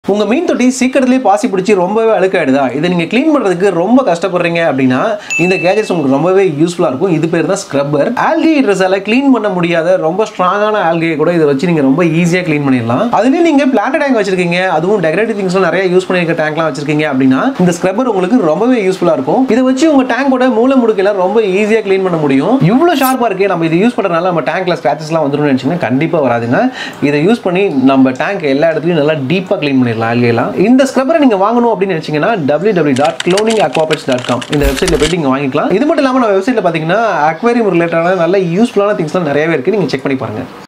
உங்க மீன் தொட்டி சீக்கிரத்திலேயே பாசி பிடிச்சி ரொம்பவே அழுக்காயிடுதா இதை நீங்க க்ளீன் பண்றதுக்கு ரொம்ப கஷ்டப்படுறீங்க அப்படின்னா இந்த கேஜெட்ஸ் உங்களுக்கு ரொம்பவே யூஸ்ஃபுல்லா இருக்கும் இது பேர் தான் ஸ்க்ரப்பர் ஆல்கி ட்ரெஸ்ஸால க்ளீன் பண்ண முடியாத ரொம்ப ஸ்ட்ராங்கான ஆல்கையை கூட இதை வச்சு நீங்க ரொம்ப ஈஸியா க்ளீன் பண்ணிடலாம் அதுலயும் நீங்க பிளான்ட் டேங்க் வச்சிருக்கீங்க அதுவும் டெக்கரேட்டிவ் திங்ஸ்லாம் நிறைய யூஸ் பண்ணிருக்க டேங்க்லாம் வச்சிருக்கீங்க அப்படின்னா இந்த ஸ்க்ரப்பர் உங்களுக்கு ரொம்பவே யூஸ்ஃபுல்லா இருக்கும் இதை வச்சு உங்க டேங்கோட மூல முடுக்கெல்லாம் ரொம்ப ஈஸியா க்ளீன் பண்ண முடியும் இவ்வளவு ஷார்ப்பா இருக்கு நம்ம இதை யூஸ் பண்றதுனால நம்ம டேங்க்ல ஸ்கிராச்சஸ்லாம் வந்துரும்னு நினைச்சீங்கன்னா கண்டிப்பா வராதுங்க இதை யூஸ் பண்ணி நம்ம டேங்க் எல்லா இடத்துலயும் நல்லா டீப்பா க்ளீன் பண்ணிடலாம் ஆல்கையெல்லாம் இந்த ஸ்க்ரப்பரை நீங்க வாங்கணும் அப்படின்னு நினைச்சீங்கன்னா W W dot cloning dot com இந்த வெப்சைட்ல போயிட்டு நீங்க வாங்கிக்கலாம் இது மட்டும் இல்லாம நம்ம வெப்சைட்ல பாத்தீங்கன்னா அக்வேரியம் ரிலேட்டடான நல்ல யூஸ்ஃபுல்லான திங்ஸ்லாம் நிறையவே இருக்கு நீங்க செக் பண்ணி பாருங்க